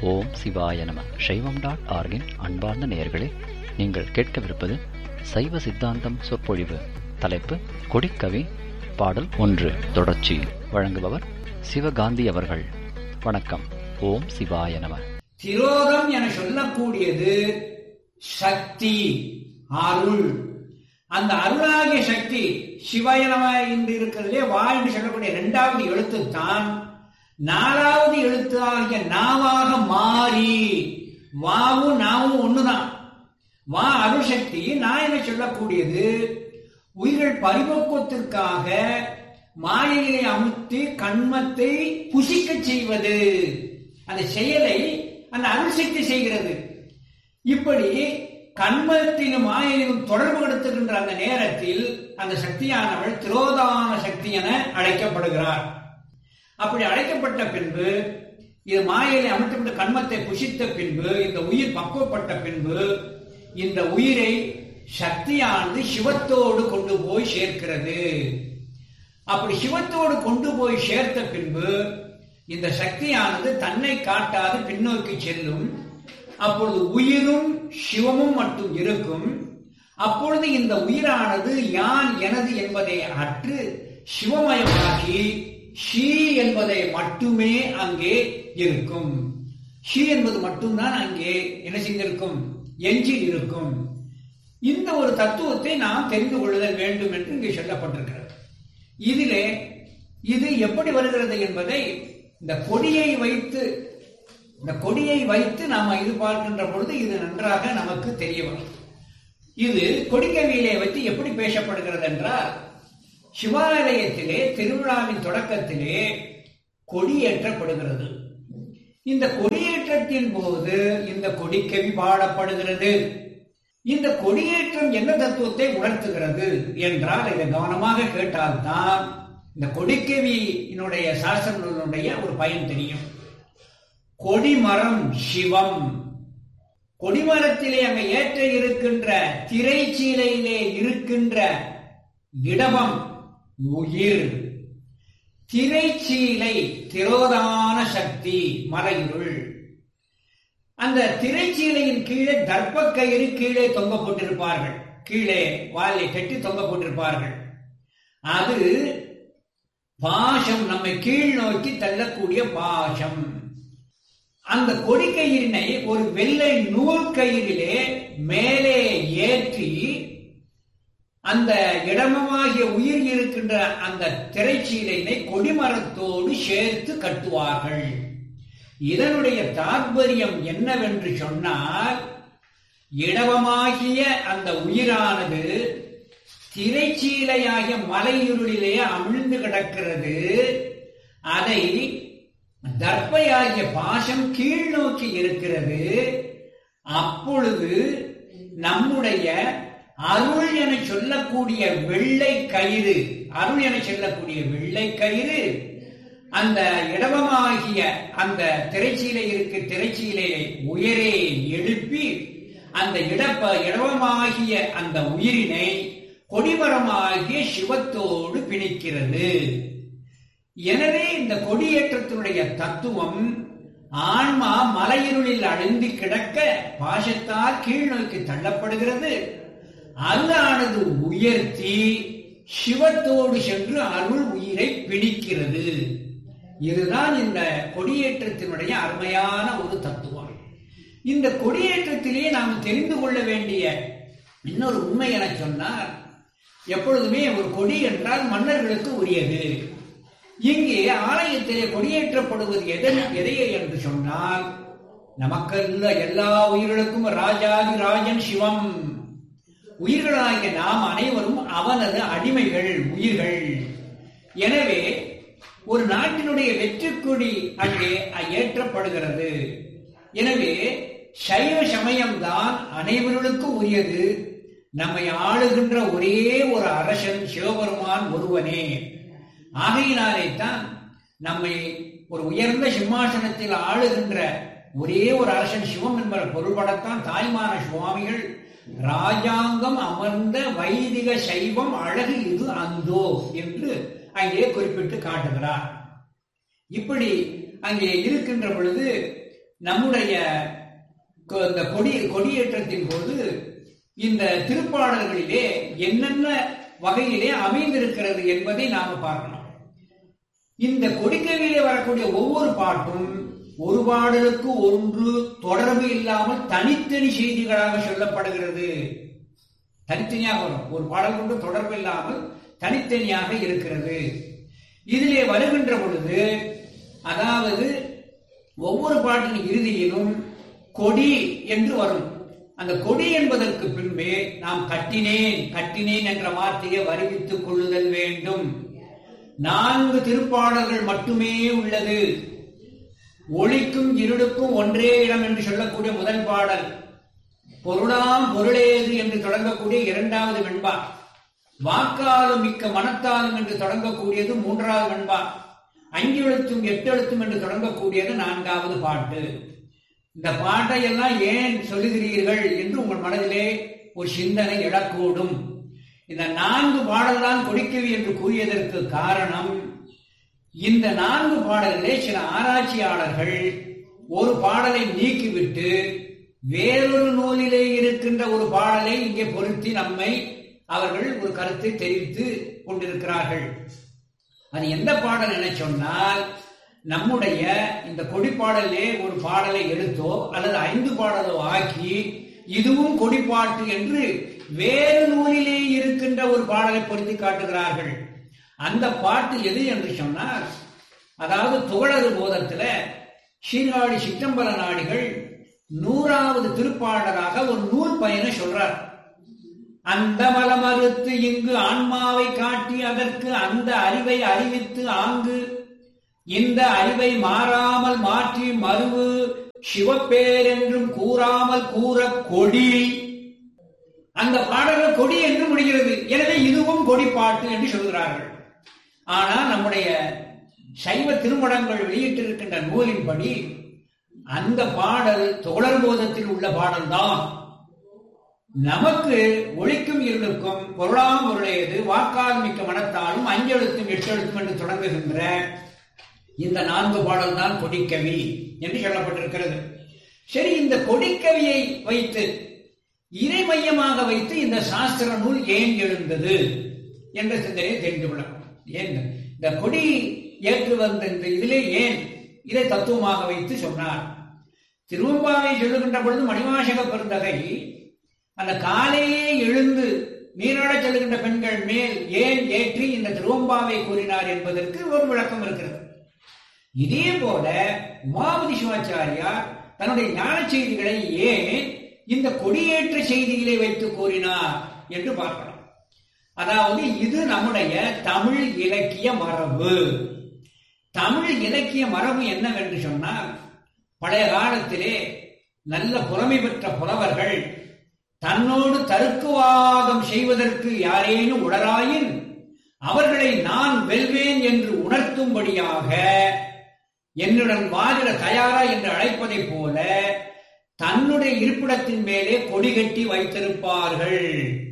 ஓம் சிவாய நம சைவம் டாட் ஆர்கின் அன்பார்ந்த நேயர்களே நீங்கள் கேட்கவிருப்பது சைவ சித்தாந்தம் சொற்பொழிவு தலைப்பு கொடிக்கவி பாடல் ஒன்று தொடர்ச்சி வழங்குபவர் சிவகாந்தி அவர்கள் வணக்கம் ஓம் சிவாய நம திரோதம் என சொல்லக்கூடியது சக்தி அருள் அந்த அருளாகிய சக்தி சிவயனம என்று இருக்கிறதுலே வா என்று சொல்லக்கூடிய இரண்டாவது எழுத்து தான் நாலாவது எழுத்து ஆகிய நாவாக மாறி வாவும் நாவும் ஒண்ணுதான் வா அருள் சக்தி நான் என சொல்லக்கூடியது உயிர்கள் பரிபக்குவத்திற்காக மாயையை அமுத்தி கண்மத்தை புசிக்கச் செய்வது அந்த செயலை அந்த அருள் சக்தி செய்கிறது இப்படி கண்மத்திலும் மாயையிலும் தொடர்பு படுத்துகின்ற அந்த நேரத்தில் அந்த சக்தியானவள் திரோதான சக்தி என அழைக்கப்படுகிறார் அப்படி அழைக்கப்பட்ட பின்பு இது மாயையை அமைக்கப்பட்ட கண்மத்தை புசித்த பின்பு இந்த உயிர் பக்குவப்பட்ட பின்பு இந்த உயிரை சக்தியானது சிவத்தோடு கொண்டு போய் சேர்க்கிறது அப்படி சிவத்தோடு கொண்டு போய் சேர்த்த பின்பு இந்த சக்தியானது தன்னை காட்டாது பின்னோக்கி செல்லும் அப்பொழுது உயிரும் சிவமும் மட்டும் இருக்கும் அப்பொழுது இந்த உயிரானது யான் எனது என்பதை அற்று சிவமயமாகி ஷீ என்பதை மட்டுமே அங்கே இருக்கும் ஷீ என்பது மட்டும்தான் அங்கே என்ன செய்திருக்கும் எஞ்சி இருக்கும் இந்த ஒரு தத்துவத்தை நாம் தெரிந்து கொள்ளுதல் வேண்டும் என்று இங்கே சொல்லப்பட்டிருக்கிறது இதிலே இது எப்படி வருகிறது என்பதை இந்த கொடியை வைத்து இந்த கொடியை வைத்து நாம இது பார்க்கின்ற பொழுது இது நன்றாக நமக்கு தெரிய வரும் இது கொடிக்கவியிலே வைத்து எப்படி பேசப்படுகிறது என்றால் சிவாலயத்திலே திருவிழாவின் தொடக்கத்திலே கொடியேற்றப்படுகிறது இந்த கொடியேற்றத்தின் போது இந்த கொடிக்கவி பாடப்படுகிறது இந்த கொடியேற்றம் என்ன தத்துவத்தை உணர்த்துகிறது என்றால் இதை கவனமாக கேட்டால்தான் இந்த கொடிக்கவியினுடைய சாசனுடைய ஒரு பயன் தெரியும் கொடிமரம் சிவம் கொடிமரத்திலே அங்க ஏற்ற இருக்கின்ற திரைச்சீலையிலே இருக்கின்ற இடபம் உயிர் திரைச்சீலை திரோதான சக்தி மறையுள் அந்த திரைச்சீலையின் கீழே தர்ப்ப கயிறு கீழே தொங்க போட்டிருப்பார்கள் கீழே வாலை கட்டி தொங்க போட்டிருப்பார்கள் அது பாசம் நம்மை கீழ் நோக்கி தள்ளக்கூடிய பாசம் அந்த கொடி கயிறினை ஒரு வெள்ளை நூல் கயிறிலே மேலே ஏற்றி அந்த இடமமாகிய உயிர் இருக்கின்ற அந்த திரைச்சீலையினை கொடிமரத்தோடு சேர்த்து கட்டுவார்கள் இதனுடைய தாற்பயம் என்னவென்று சொன்னால் இடவமாகிய அந்த உயிரானது திரைச்சீலையாகிய மலையுருளிலே அமிழ்ந்து கிடக்கிறது அதை தர்ப்பையாகிய பாசம் கீழ் நோக்கி இருக்கிறது அப்பொழுது நம்முடைய அருள் என சொல்லக்கூடிய வெள்ளை கயிறு அருள் என சொல்லக்கூடிய வெள்ளை கயிறு அந்த இடவமாகிய அந்த திரைச்சீலை இருக்கு திரைச்சீலையை உயரே எழுப்பி அந்த இடப்ப இடவமாகிய அந்த உயிரினை கொடிமரமாகிய சிவத்தோடு பிணிக்கிறது எனவே இந்த கொடியேற்றத்தினுடைய தத்துவம் ஆன்மா மலையிருளில் அழிந்து கிடக்க பாசத்தால் கீழ் நோக்கி தள்ளப்படுகிறது அல்லானது உயர்த்தி சிவத்தோடு சென்று அருள் உயிரை பிடிக்கிறது இதுதான் இந்த கொடியேற்றத்தினுடைய அருமையான ஒரு தத்துவம் இந்த கொடியேற்றத்திலே நாம் தெரிந்து கொள்ள வேண்டிய இன்னொரு உண்மை என சொன்னார் எப்பொழுதுமே ஒரு கொடி என்றால் மன்னர்களுக்கு உரியது இங்கே ஆலயத்திலே கொடியேற்றப்படுவது எதன் எதையே என்று சொன்னால் நமக்கல்ல எல்லா உயிர்களுக்கும் ராஜாதி ராஜன் சிவம் உயிர்களாகிய நாம் அனைவரும் அவனது அடிமைகள் உயிர்கள் எனவே ஒரு நாட்டினுடைய வெற்றி கொடி அங்கே ஏற்றப்படுகிறது எனவே சைவ சமயம்தான் அனைவர்களுக்கும் உரியது நம்மை ஆளுகின்ற ஒரே ஒரு அரசன் சிவபெருமான் ஒருவனே ஆகையினாலே தான் நம்மை ஒரு உயர்ந்த சிம்மாசனத்தில் ஆளுகின்ற ஒரே ஒரு அரசன் சிவம் என்பதை பொருள்படத்தான் தாய்மான சுவாமிகள் ராஜாங்கம் அமர்ந்த வைதிக சைவம் அழகு இது அந்தோ என்று அங்கே குறிப்பிட்டு காட்டுகிறார் இப்படி அங்கே இருக்கின்ற பொழுது நம்முடைய கொ- இந்த கொடி கொடியேற்றத்தின் போது இந்த திருப்பாடல்களிலே என்னென்ன வகையிலே அமைந்திருக்கிறது என்பதை நாம பார்க்கணும் இந்த கொடிக்கவியிலே வரக்கூடிய ஒவ்வொரு பாட்டும் ஒரு பாடலுக்கு ஒன்று தொடர்பு இல்லாமல் தனித்தனி செய்திகளாக சொல்லப்படுகிறது தனித்தனியாக வரும் ஒரு பாடல் கொண்டு தொடர்பு இல்லாமல் தனித்தனியாக இருக்கிறது இதிலே வருகின்ற பொழுது அதாவது ஒவ்வொரு பாட்டின் இறுதியிலும் கொடி என்று வரும் அந்த கொடி என்பதற்கு பின்பே நாம் கட்டினேன் கட்டினேன் என்ற வார்த்தையை வருவித்துக் கொள்ளுதல் வேண்டும் நான்கு திருப்பாடல்கள் மட்டுமே உள்ளது ஒளிக்கும் இருளுக்கும் ஒன்றே இடம் என்று சொல்லக்கூடிய முதல் பாடல் பொருளாம் பொருளேது என்று தொடங்கக்கூடிய இரண்டாவது வெண்பா வாக்காலும் மிக்க மனத்தாலும் என்று தொடங்கக்கூடியது மூன்றாவது வெண்பா அஞ்செழுத்தும் எட்டெழுத்தும் என்று தொடங்கக்கூடியது நான்காவது பாட்டு இந்த பாட்டை எல்லாம் ஏன் சொல்லுகிறீர்கள் என்று உங்கள் மனதிலே ஒரு சிந்தனை எழக்கூடும் இந்த நான்கு பாடல் தான் கொடுக்கவி என்று கூறியதற்கு காரணம் இந்த நான்கு பாடல்களே சில ஆராய்ச்சியாளர்கள் ஒரு பாடலை நீக்கிவிட்டு வேறொரு நூலிலே இருக்கின்ற ஒரு பாடலை இங்கே பொருத்தி நம்மை அவர்கள் ஒரு கருத்தை தெரிவித்து கொண்டிருக்கிறார்கள் அது எந்த பாடல் என சொன்னால் நம்முடைய இந்த கொடிப்பாடலே ஒரு பாடலை எடுத்தோ அல்லது ஐந்து பாடலோ ஆக்கி இதுவும் கொடிப்பாட்டு என்று வேறு நூலிலே இருக்கின்ற ஒரு பாடலை பொருத்தி காட்டுகிறார்கள் அந்த பாட்டு எது என்று சொன்னால் அதாவது துகளறு போதத்துல சீர்காழி சிற்றம்பல நாடிகள் நூறாவது திருப்பாடலாக ஒரு நூல் பயனை சொல்றார் அந்த மலமறுத்து இங்கு ஆன்மாவை காட்டி அதற்கு அந்த அறிவை அறிவித்து ஆங்கு இந்த அறிவை மாறாமல் மாற்றி மறுவு சிவப்பேர் என்றும் கூறாமல் கூற கொடி அந்த பாடல்கள் கொடி என்று முடிகிறது எனவே இதுவும் கொடி பாட்டு என்று சொல்கிறார்கள் ஆனால் நம்முடைய சைவ திருமணங்கள் வெளியிட்டிருக்கின்ற நூலின்படி அந்த பாடல் தொடர்போதத்தில் உள்ள பாடல்தான் நமக்கு ஒழிக்கும் இருளுக்கும் பொருளாம் பொருளையது வாக்கால் மிக்க மனத்தாலும் அஞ்செழுத்தும் எட்டெழுத்தும் என்று தொடங்குகின்ற இந்த நான்கு பாடல் தான் கொடிக்கவி என்று சொல்லப்பட்டிருக்கிறது சரி இந்த கொடிக்கவியை வைத்து இறை மையமாக வைத்து இந்த சாஸ்திர நூல் ஏன் எழுந்தது என்ற சிந்தனையை தெரிந்து கொள்ளலாம் ஏன் இந்த கொடி ஏற்று வந்த இந்த இதிலே ஏன் இதை தத்துவமாக வைத்து சொன்னார் திருவம்பாவை சொல்லுகின்ற பொழுது மணிவாசக பெருந்தகை அந்த காலையே எழுந்து நீராடச் செல்கின்ற பெண்கள் மேல் ஏன் ஏற்றி இந்த திருவம்பாவை கூறினார் என்பதற்கு ஒரு விளக்கம் இருக்கிறது இதே போல உமாபதி சிவாச்சாரியார் தன்னுடைய ஞான செய்திகளை ஏன் இந்த கொடியேற்ற செய்திகளை வைத்து கூறினார் என்று பார்க்கலாம் அதாவது இது நம்முடைய தமிழ் இலக்கிய மரபு தமிழ் இலக்கிய மரபு என்னவென்று சொன்னால் பழைய காலத்திலே நல்ல புலமை பெற்ற புலவர்கள் தன்னோடு தருக்குவாதம் செய்வதற்கு யாரேனும் உடராயின் அவர்களை நான் வெல்வேன் என்று உணர்த்தும்படியாக என்னுடன் வாதிட தயாரா என்று அழைப்பதைப் போல தன்னுடைய இருப்பிடத்தின் மேலே கொடி கட்டி வைத்திருப்பார்கள்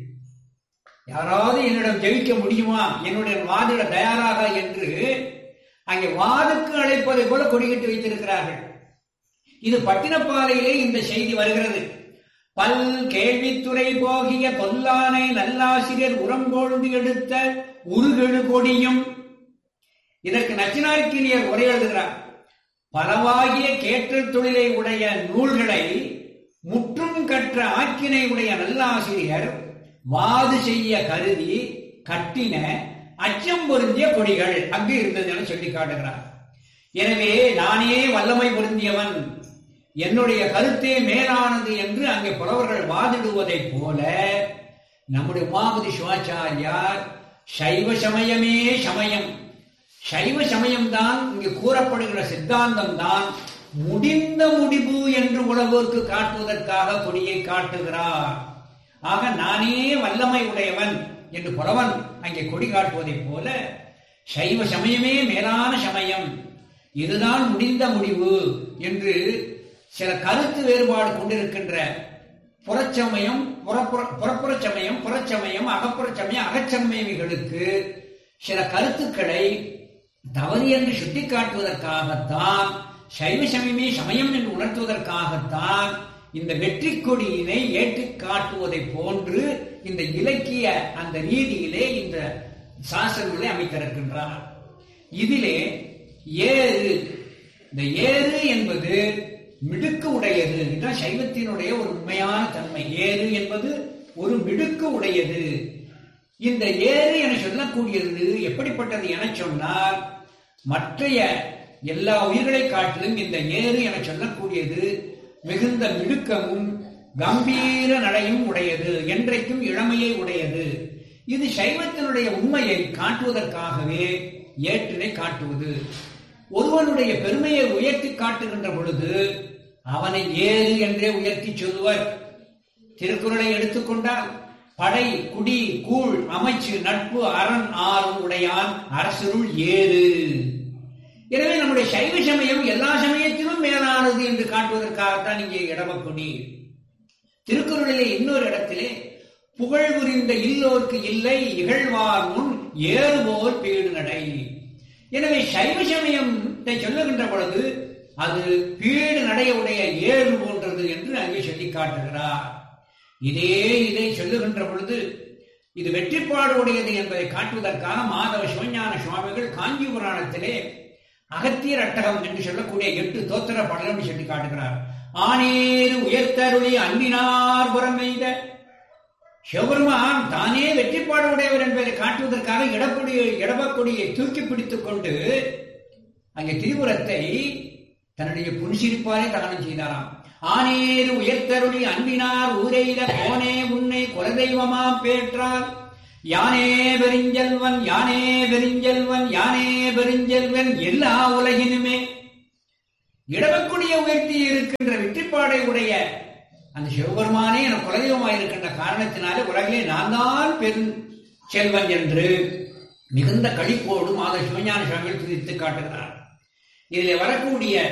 யாராவது என்னிடம் ஜெயிக்க முடியுமா என்னுடைய வாதிட தயாராக என்று அங்கே வாதுக்கு அழைப்பதை போல கொடி கட்டி வைத்திருக்கிறார்கள் இது பட்டினப்பாலையிலே இந்த செய்தி வருகிறது பல் கேள்வித்துறை போகிய கொல்லானை நல்லாசிரியர் உரங்கொழுந்து எடுத்த உருகெழு கொடியும் இதற்கு நச்சினார்க்கினியர் உரை எழுதுகிறார் பலவாகிய கேட்டல் தொழிலை உடைய நூல்களை முற்றும் கற்ற ஆக்கினை உடைய நல்லாசிரியர் வாது செய்ய கருதி கட்டின அச்சம் பொருந்திய கொடிகள் அங்கு இருந்தது என சொல்லி காட்டுகிறார் எனவே நானே வல்லமை பொருந்தியவன் என்னுடைய கருத்தே மேலானது என்று அங்கே புலவர்கள் வாதிடுவதைப் போல நம்முடைய உமாபதி சிவாச்சாரியார் சைவ சமயமே சமயம் சைவ சமயம்தான் இங்கு கூறப்படுகிற சித்தாந்தம் தான் முடிந்த முடிவு என்று உலகோருக்கு காட்டுவதற்காக கொடியை காட்டுகிறார் ஆக நானே வல்லமை உடையவன் என்று புலவன் அங்கே கொடி காட்டுவதைப் போல சைவ சமயமே மேலான சமயம் இதுதான் முடிந்த முடிவு என்று சில கருத்து வேறுபாடு கொண்டிருக்கின்ற புறச்சமயம் புறப்புற புறப்புற சமயம் புறச்சமயம் அகப்புற சமயம் அகச்சமயமிகளுக்கு சில கருத்துக்களை தவறு என்று சுட்டிக்காட்டுவதற்காகத்தான் சைவ சமயமே சமயம் என்று உணர்த்துவதற்காகத்தான் இந்த வெற்றி கொடியினை ஏற்றி காட்டுவதை போன்று இந்த இலக்கிய அந்த ரீதியிலே இந்த சாஸ்திரங்களை அமைத்திருக்கின்றார் இதிலே ஏறு இந்த ஏறு என்பது மிடுக்கு உடையது இதுதான் சைவத்தினுடைய ஒரு உண்மையான தன்மை ஏறு என்பது ஒரு மிடுக்கு உடையது இந்த ஏறு என சொல்லக்கூடியது எப்படிப்பட்டது என சொன்னால் மற்றைய எல்லா உயிர்களை காட்டிலும் இந்த ஏறு என சொல்லக்கூடியது மிகுந்த மிடுக்கமும் கம்பீர நடையும் உடையது என்றைக்கும் இளமையை உடையது இது சைவத்தினுடைய உண்மையை காட்டுவதற்காகவே ஏற்றினை காட்டுவது ஒருவனுடைய பெருமையை உயர்த்தி காட்டுகின்ற பொழுது அவனை ஏறு என்றே உயர்த்தி சொல்லுவர் திருக்குறளை எடுத்துக்கொண்டால் படை குடி கூழ் அமைச்சு நட்பு அரண் ஆறும் உடையான் அரசருள் ஏறு எனவே நம்முடைய சைவ சமயம் எல்லா சமயத்திலும் மேலானது என்று காட்டுவதற்காகத்தான் இங்கே இடமக்கொடி திருக்குறளிலே இன்னொரு இடத்திலே புகழ் புரிந்த இல்லோர்க்கு இல்லை இகழ்வார் முன் ஏறுபோர் பீடு நடை எனவே சைவ சமயத்தை சொல்லுகின்ற பொழுது அது பீடு நடையுடைய ஏறு போன்றது என்று அங்கே சொல்லி காட்டுகிறார் இதே இதை சொல்லுகின்ற பொழுது இது வெற்றிப்பாடு உடையது என்பதை காட்டுவதற்காக மாதவ சிவஞான சுவாமிகள் காஞ்சி புராணத்திலே அகத்தியர் அட்டகம் என்று சொல்லக்கூடிய எட்டு தோத்திர படலம் சொல்லி காட்டுகிறார் ஆனேறு உயர்த்தருளி அன்பினார் புறம் எய்த சிவபெருமான் தானே வெற்றிப்பாடு உடையவர் என்பதை காட்டுவதற்காக இடப்பொடியை இடபக்கொடியை தூக்கி பிடித்துக் கொண்டு அங்கே திரிபுரத்தை தன்னுடைய புன்சிரிப்பாலே தகனம் செய்தாராம் ஆனேறு உயர்த்தருளி அன்பினார் ஊரெய்த கோனே உன்னை குலதெய்வமாம் பேற்றார் யானே பெருஞ்செல்வன் யானே பெருஞ்செல்வன் யானே பெருஞ்செல்வன் எல்லா உலகினுமே இடவக்குடிய உயர்த்தி இருக்கின்ற வெற்றிப்பாடை உடைய அந்த சிவபெருமானே என குலதெய்வமாய் இருக்கின்ற காரணத்தினாலே உலகிலே நான் தான் பெரும் செல்வன் என்று மிகுந்த கழிப்போடு மாத சிவஞான சுவாமிகள் துதித்து காட்டுகிறார் இதில் வரக்கூடிய